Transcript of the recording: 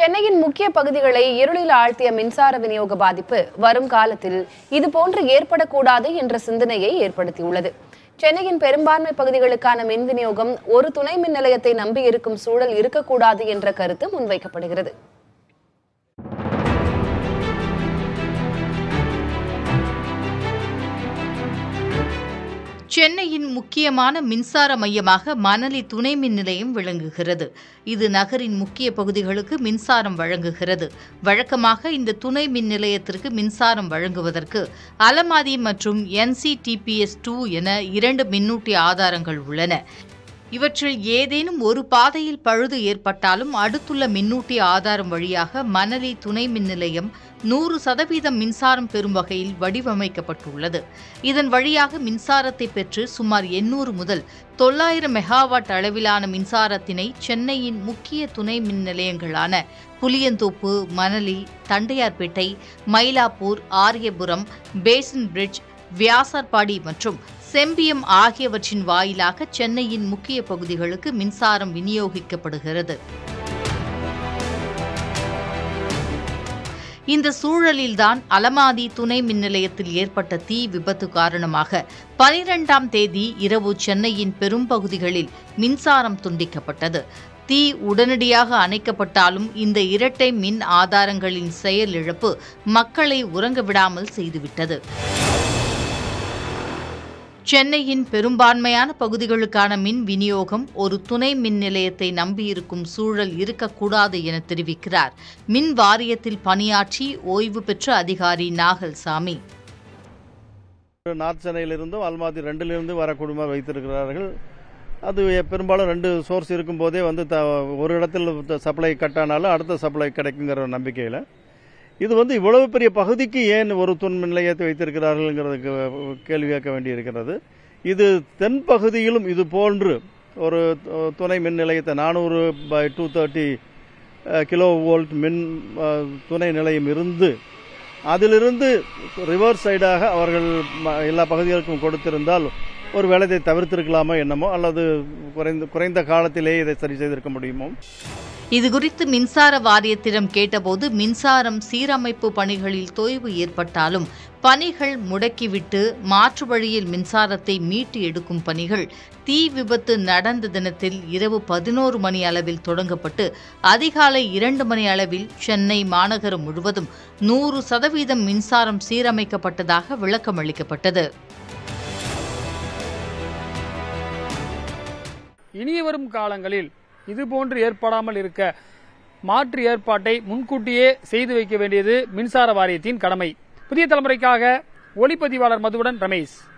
சென்னையின் முக்கிய பகுதிகளை இருளில் ஆழ்த்திய மின்சார விநியோக பாதிப்பு வரும் காலத்தில் இதுபோன்று ஏற்படக்கூடாது என்ற சிந்தனையை ஏற்படுத்தியுள்ளது சென்னையின் பெரும்பான்மை பகுதிகளுக்கான மின் விநியோகம் ஒரு துணை மின் நிலையத்தை நம்பியிருக்கும் சூழல் இருக்கக்கூடாது என்ற கருத்து முன்வைக்கப்படுகிறது சென்னையின் முக்கியமான மின்சார மையமாக மணலி துணை மின் நிலையம் விளங்குகிறது இது நகரின் முக்கிய பகுதிகளுக்கு மின்சாரம் வழங்குகிறது வழக்கமாக இந்த துணை மின் நிலையத்திற்கு மின்சாரம் வழங்குவதற்கு அலமாதி மற்றும் என்சிடிபிஎஸ் டூ என இரண்டு மின்னூட்டி ஆதாரங்கள் உள்ளன இவற்றில் ஏதேனும் ஒரு பாதையில் பழுது ஏற்பட்டாலும் அடுத்துள்ள மின்னூட்டி ஆதாரம் வழியாக மணலி துணை மின் நிலையம் நூறு சதவீதம் மின்சாரம் பெறும் வகையில் வடிவமைக்கப்பட்டுள்ளது இதன் வழியாக மின்சாரத்தை பெற்று சுமார் எண்ணூறு முதல் தொள்ளாயிரம் மெகாவாட் அளவிலான மின்சாரத்தினை சென்னையின் முக்கிய துணை மின் நிலையங்களான புளியந்தோப்பு மணலி தண்டையார்பேட்டை மயிலாப்பூர் ஆரியபுரம் பேசன் பிரிட்ஜ் வியாசார்பாடி மற்றும் செம்பியம் ஆகியவற்றின் வாயிலாக சென்னையின் முக்கிய பகுதிகளுக்கு மின்சாரம் விநியோகிக்கப்படுகிறது இந்த சூழலில்தான் அலமாதி துணை மின் நிலையத்தில் ஏற்பட்ட தீ விபத்து காரணமாக பனிரெண்டாம் தேதி இரவு சென்னையின் பெரும்பகுதிகளில் மின்சாரம் துண்டிக்கப்பட்டது தீ உடனடியாக அணைக்கப்பட்டாலும் இந்த இரட்டை மின் ஆதாரங்களின் செயலிழப்பு மக்களை உறங்க விடாமல் செய்துவிட்டது சென்னையின் பெரும்பான்மையான பகுதிகளுக்கான மின் விநியோகம் ஒரு துணை மின் நிலையத்தை நம்பியிருக்கும் சூழல் இருக்கக்கூடாது என தெரிவிக்கிறார் மின் வாரியத்தில் பணியாற்றி ஓய்வு பெற்ற அதிகாரி நாகல்சாமி நார்த் சென்னையிலிருந்தும் அல்மாதி ரெண்டிலிருந்து வர குடும்பம் வைத்திருக்கிறார்கள் அது பெரும்பாலும் ரெண்டு சோர்ஸ் இருக்கும்போதே வந்து த ஒரு இடத்துல சப்ளை கட் ஆனாலும் அடுத்த சப்ளை கிடைக்குங்கிற ஒரு நம்பிக்கையில் இது வந்து இவ்வளவு பெரிய பகுதிக்கு ஏன் ஒரு துண் மின் நிலையத்தை வைத்திருக்கிறார்கள்ங்கிறதுக்கு கேள்வி கேட்க வேண்டியிருக்கிறது இது தென் பகுதியிலும் இது போன்று ஒரு துணை மின் நிலையத்தை நானூறு by two thirty kilo volt மின் அஹ், துணை நிலையம் இருந்து அதிலிருந்து ரிவர்ஸ் சைடாக அவர்கள் ம- எல்லா பகுதிகளுக்கும் கொடுத்திருந்தால் ஒரு வேலை இதை தவிர்த்திருக்கலாமோ என்னமோ அல்லது குறைந்த குறைந்த காலத்திலேயே இதை சரி செய்திருக்க முடியுமோ இதுகுறித்து மின்சார வாரியத்திடம் கேட்டபோது மின்சாரம் சீரமைப்பு பணிகளில் தொய்வு ஏற்பட்டாலும் பணிகள் முடக்கிவிட்டு மாற்று வழியில் மின்சாரத்தை மீட்டு எடுக்கும் பணிகள் தீ விபத்து நடந்த தினத்தில் இரவு பதினோரு மணி அளவில் தொடங்கப்பட்டு அதிகாலை இரண்டு மணி அளவில் சென்னை மாநகரம் முழுவதும் நூறு சதவீதம் மின்சாரம் சீரமைக்கப்பட்டதாக விளக்கம் அளிக்கப்பட்டது இனி வரும் காலங்களில் இதுபோன்று ஏற்படாமல் இருக்க மாற்று ஏற்பாட்டை முன்கூட்டியே செய்து வைக்க வேண்டியது மின்சார வாரியத்தின் கடமை புதிய தலைமுறைக்காக ஒளிப்பதிவாளர் மதுவுடன் ரமேஷ்